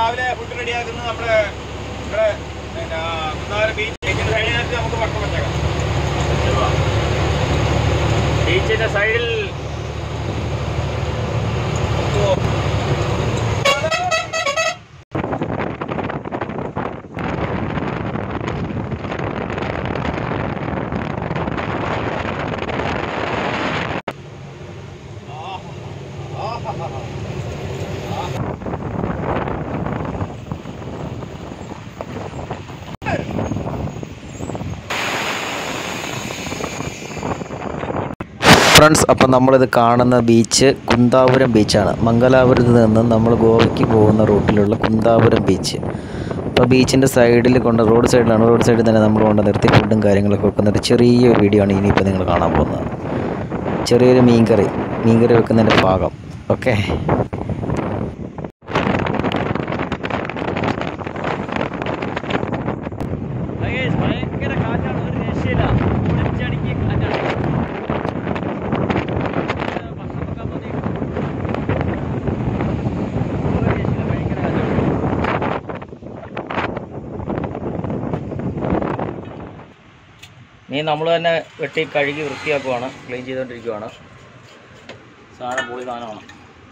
രാവിലെ ഫുഡ് റെഡിയാക്കുന്നത് നമ്മുടെ ഇവിടെ പിന്നെ കുന്നാരം ബീച്ച് ബീച്ചിന്റെ സൈഡിനകത്ത് നമുക്ക് പക്കം വെച്ചേക്കാം ബീച്ചിന്റെ സൈഡിൽ ഫ്രണ്ട്സ് അപ്പം നമ്മളിത് കാണുന്ന ബീച്ച് കുന്താപുരം ബീച്ചാണ് മംഗലാപുരത്ത് നിന്ന് നമ്മൾ ഗോവയ്ക്ക് പോകുന്ന റൂട്ടിലുള്ള കുന്താപുരം ബീച്ച് അപ്പോൾ ബീച്ചിൻ്റെ സൈഡിൽ കൊണ്ട് റോഡ് സൈഡിലാണ് റോഡ് സൈഡിൽ തന്നെ നമ്മൾ കൊണ്ട് നിർത്തി ഫുഡും കാര്യങ്ങളൊക്കെ വെക്കുന്ന ഒരു ചെറിയൊരു വീഡിയോ ആണ് ഇനിയിപ്പോൾ നിങ്ങൾ കാണാൻ പോകുന്നത് ചെറിയൊരു മീൻകറി മീൻകറി വെക്കുന്നതിൻ്റെ ഭാഗം ഓക്കെ ഭയങ്കര കാറ്റാണ് ഒരു രക്ഷയില്ല ഒളിച്ചടിക്ക് കാറ്റാണ് ഭക്ഷണം വെക്കാൻ മതി ഒരു രക്ഷയില്ല ഭയങ്കര കാറ്റാണ് മീൻ നമ്മൾ തന്നെ വെട്ടി കഴുകി വൃത്തിയാക്കുവാണ് ക്ലീൻ ചെയ്തുകൊണ്ടിരിക്കുവാണ് സാധനം പൊളി സാധനമാണ്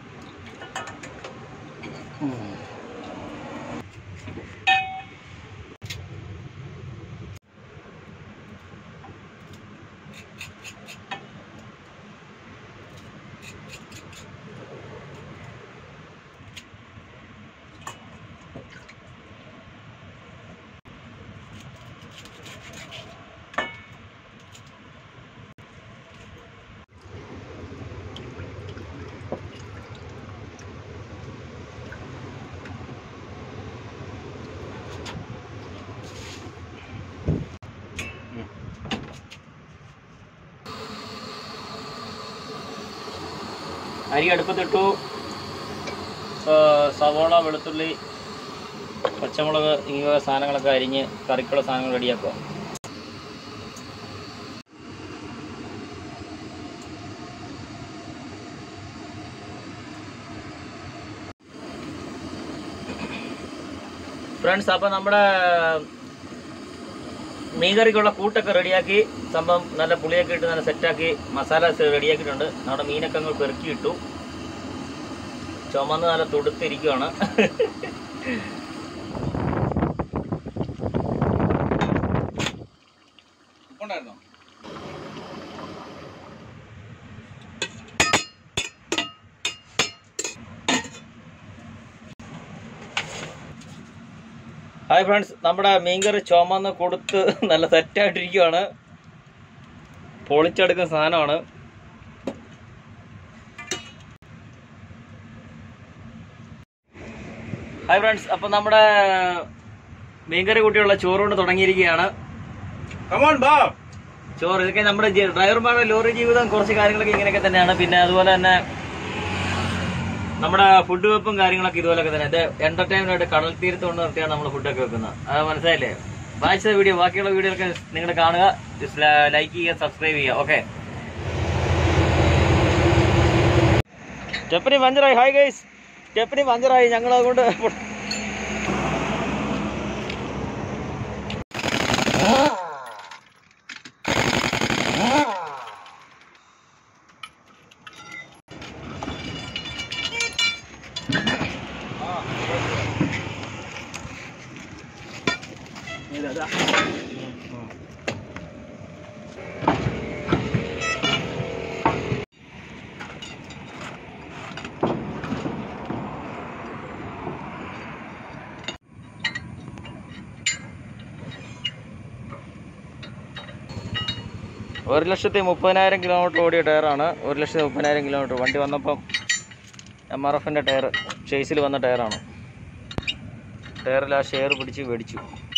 അരി അടുപ്പത്തിട്ടു ആ, സവോള വെളുത്തുള്ളി പച്ചമുളക് ഈ വക സാധനങ്ങളൊക്കെ അരിഞ്ഞ് കറിക്കുള്ള സാധനങ്ങൾ റെഡിയാക്കുക ഫ്രണ്ട്സ് അപ്പോൾ നമ്മുടെ മീൻകറിക്കുള്ള കൂട്ടൊക്കെ റെഡിയാക്കി സംഭവം നല്ല പുളിയൊക്കെ ഇട്ട് നല്ല സെറ്റാക്കി മസാല റെഡിയാക്കിയിട്ടുണ്ട് നമ്മുടെ മീനൊക്കെ അങ്ങ് പെറുക്കി ഇട്ടു ചുമന്ന് നല്ല തുടുത്തിരിക്കുവാണ് ഉണ്ടായിരുന്നോ ഹായ് ഫ്രണ്ട്സ് നമ്മുടെ മീൻകറി ചുമന്ന് കൊടുത്ത് നല്ല സെറ്റായിട്ടിരിക്കുവാണ് പൊളിച്ചെടുക്കുന്ന സാധനമാണ് ഹായ് ഫ്രണ്ട്സ് അപ്പം നമ്മുടെ മീൻകറി കൂട്ടിയുള്ള ചോറ് കൊണ്ട് തുടങ്ങിയിരിക്കുകയാണ് കമോൺ ബാ ചോറ് ഇതൊക്കെ നമ്മുടെ ജി- ഡ്രൈവർമാരുടെ ലോറി ജീവിതം കുറച്ച് കാര്യങ്ങളൊക്കെ ഇങ്ങനെയൊക്കെ തന്നെയാണ് പിന്നെ അതുപോലെ തന്നെ നമ്മുടെ ഫുഡ് വെപ്പും കാര്യങ്ങളൊക്കെ ഇതുപോലൊക്കെ തന്നെ ഇത് എന്റർടൈൻമെന്റ് ആയിട്ട് കടൽ തീരത്ത് കൊണ്ട് നിർത്തിയാണ് നമ്മൾ ഫുഡൊക്കെ വെക്കുന്നത് അത് മനസ്സിലായില്ലേ വായിച്ച വീഡിയോ ബാക്കിയുള്ള വീഡിയോ ഒക്കെ നിങ്ങൾ കാണുക ലൈക്ക് ചെയ്യുക സബ്സ്ക്രൈബ് ചെയ്യുക ഓക്കെ സ്റ്റെപ്പനി പഞ്ചറായി ഹായ് ഗൈസ് സ്റ്റെപ്പനി പഞ്ചറായി ഞങ്ങൾ അതുകൊണ്ട് ഒരു ലക്ഷത്തി മുപ്പതിനായിരം കിലോമീറ്റർ ഓടിയ ടയറാണ് ഒരു ലക്ഷത്തി മുപ്പതിനായിരം കിലോമീറ്റർ വണ്ടി വന്നപ്പം എം ആർ എഫിൻ്റെ ടയർ ഷേസിൽ വന്ന ടയറാണ് ടയറിൽ ആ ഷെയർ പിടിച്ച് മേടിച്ചു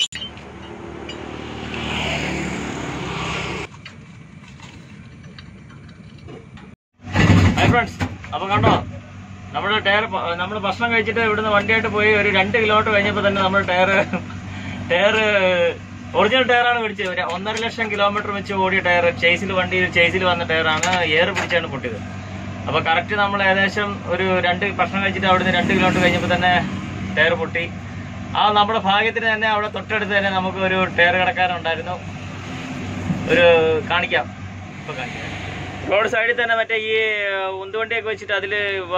ഹായ് ഫ്രണ്ട്സ് അപ്പോൾ കണ്ടോ നമ്മുടെ ടയർ നമ്മൾ ഭക്ഷണം കഴിച്ചിട്ട് ഇവിടുന്ന് വണ്ടിയായിട്ട് പോയി ഒരു രണ്ട് കിലോമീറ്റർ കഴിഞ്ഞപ്പോൾ തന്നെ നമ്മുടെ ടയർ ടയർ ഒറിജിനൽ ടയറാണ് പിടിച്ചത് ഒരു ഒന്നര ലക്ഷം കിലോമീറ്റർ വെച്ച് ഓടിയ ടയർ ചേസിൽ വണ്ടി ചേസിൽ വന്ന ടയറാണ് എയർ പിടിച്ചാണ് പൊട്ടിയത് അപ്പോൾ കറക്റ്റ് നമ്മൾ ഏകദേശം ഒരു രണ്ട് ഭക്ഷണം കഴിച്ചിട്ട് അവിടുന്ന് രണ്ട് കിലോമീറ്റർ കഴിഞ്ഞപ്പോൾ തന്നെ ടയർ പൊട്ടി ആ നമ്മുടെ ഭാഗ്യത്തിന് തന്നെ അവിടെ തൊട്ടടുത്ത് തന്നെ നമുക്ക് ഒരു ടയർ കിടക്കാനുണ്ടായിരുന്നു ഒരു കാണിക്കാം ഇപ്പൊ കാണിക്കാം റോഡ് സൈഡിൽ തന്നെ മറ്റേ ഈ ഉന്തുവണ്ടിയൊക്കെ വെച്ചിട്ട് അതിൽ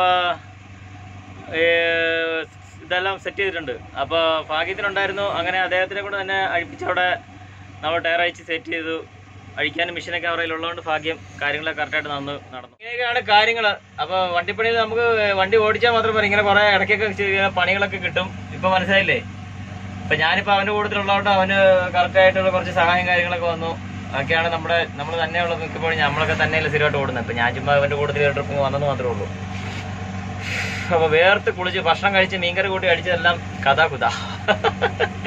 ഇതെല്ലാം സെറ്റ് ചെയ്തിട്ടുണ്ട് അപ്പോൾ ഭാഗ്യത്തിനുണ്ടായിരുന്നു അങ്ങനെ അദ്ദേഹത്തിനെ കൊണ്ട് തന്നെ അഴിപ്പിച്ച് അവിടെ നമ്മൾ ടയർ അയച്ച് സെറ്റ് ചെയ്തു അഴിക്കാനും മെഷീനൊക്കെ അവരുടെ ഉള്ളതുകൊണ്ട് ഭാഗ്യം കാര്യങ്ങളൊക്കെ കറക്റ്റായിട്ട് നടന്നു നടന്നു ഇങ്ങനെയൊക്കെയാണ് കാര്യങ്ങൾ അപ്പോൾ വണ്ടിപ്പണിയിൽ നമുക്ക് വണ്ടി ഓടിച്ചാൽ മാത്രം പോരാ ഇങ്ങനെ കുറേ ഇടയ്ക്കൊക്കെ ചെറിയ പണികളൊക്കെ കിട്ടും ഇപ്പം മനസ്സിലായില്ലേ ഇപ്പം ഞാനിപ്പോൾ അവൻ്റെ കൂട്ടത്തിലുള്ളതുകൊണ്ട് അവന് കറക്റ്റായിട്ടുള്ള കുറച്ച് സഹായം കാര്യങ്ങളൊക്കെ വന്നു അതൊക്കെയാണ് നമ്മുടെ നമ്മൾ തന്നെയുള്ള നിൽക്കുമ്പോൾ നമ്മളൊക്കെ തന്നെയല്ലേ സ്ഥിരമായിട്ട് ഓടുന്നത് ഇപ്പം ഞാൻ ചുമ്മാ അവൻ്റെ കൂട്ടത്തിൽ ട്രിപ്പ് വന്നെന്ന് മാത്രമേ ഉള്ളൂ അപ്പോൾ വേർത്ത് കുളിച്ച് ഭക്ഷണം കഴിച്ച് മീൻകറി കൂട്ടി അടിച്ചതെല്ലാം കഥാ കുതാ